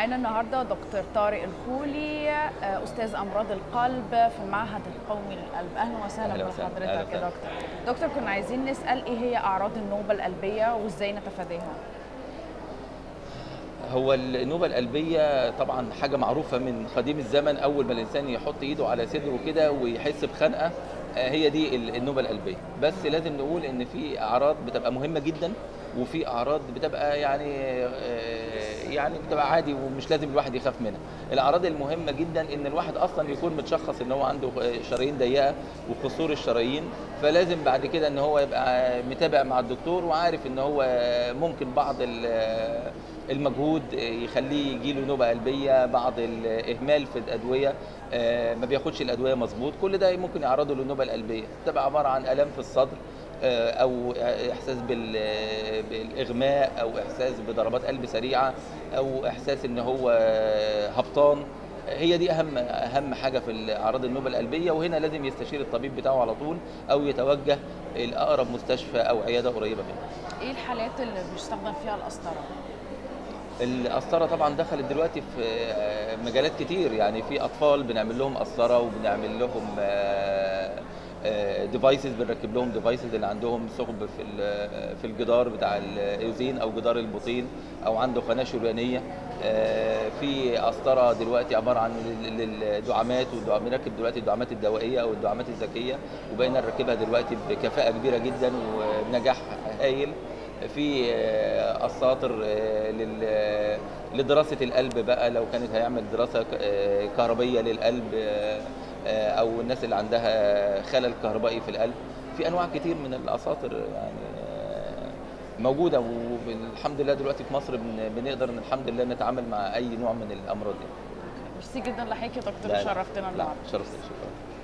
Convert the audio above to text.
معانا النهارده دكتور طارق الخولي آه، استاذ امراض القلب في المعهد القومي للقلب اهلا وسهلا أهلا وسهلا. بحضرتك أهلا يا وسهلا. دكتور دكتور كنا عايزين نسال ايه هي اعراض النوبه القلبيه وازاي نتفاداها هو النوبة القلبية طبعا حاجة معروفة من قديم الزمن أول ما الإنسان يحط إيده على صدره كده ويحس بخنقة آه، هي دي ال- النوبة القلبية بس لازم نقول إن في أعراض بتبقى مهمة جدا وفي أعراض بتبقى يعني آه، يعني بتبقى عادي ومش لازم الواحد يخاف منها الأعراض المهمة جدا إن الواحد أصلا يكون متشخص إن هو عنده شرايين ضيقة وقصور الشرايين فلازم بعد كده إن هو يبقى متابع مع الدكتور وعارف إن هو ممكن بعض ال- المجهود يخليه يجيله نوبه قلبيه بعض الاهمال في الادويه آه، ما بياخدش الادويه مظبوط كل ده ممكن يعرضه للنوبه القلبيه تبقى عباره عن الام في الصدر آه، او احساس بال- بالاغماء او احساس بضربات قلب سريعه او احساس ان هو هبطان هي دي اهم اهم حاجه في اعراض النوبه القلبيه وهنا لازم يستشير الطبيب بتاعه على طول او يتوجه لاقرب مستشفى او عياده قريبه منه ايه الحالات اللي بيستخدم فيها القسطره القسطره طبعا دخلت دلوقتي في آه، مجالات كتير يعني في اطفال بنعمل لهم قسطره وبنعمل لهم ديفايسز بنركب لهم ديفايسز اللي عندهم ثقب في ال- في الجدار بتاع الايوزين او جدار البطين او عنده قناه شريانيه آه، في قسطره دلوقتي عباره عن لل- للدعامات والدعام- بنركب دلوقتي الدعامات الدوائيه او الدعامات الذكيه وبقينا نركبها دلوقتي بكفاءه كبيره جدا وبنجاح هايل في آه، اساطر آه، لل- لدراسه القلب بقى لو كانت هيعمل دراسه ك- آه، كهربيه للقلب آه، آه، او الناس اللي عندها خلل كهربائي في القلب في انواع كتير من الاساطر يعني آه، موجوده والحمد لله دلوقتي في مصر بن- بنقدر إن الحمد لله نتعامل مع اي نوع من الامراض دي ميرسي جدا لحضرتك يا دكتور لا، لا. شرفتنا لا النهارده شرفتك شكرا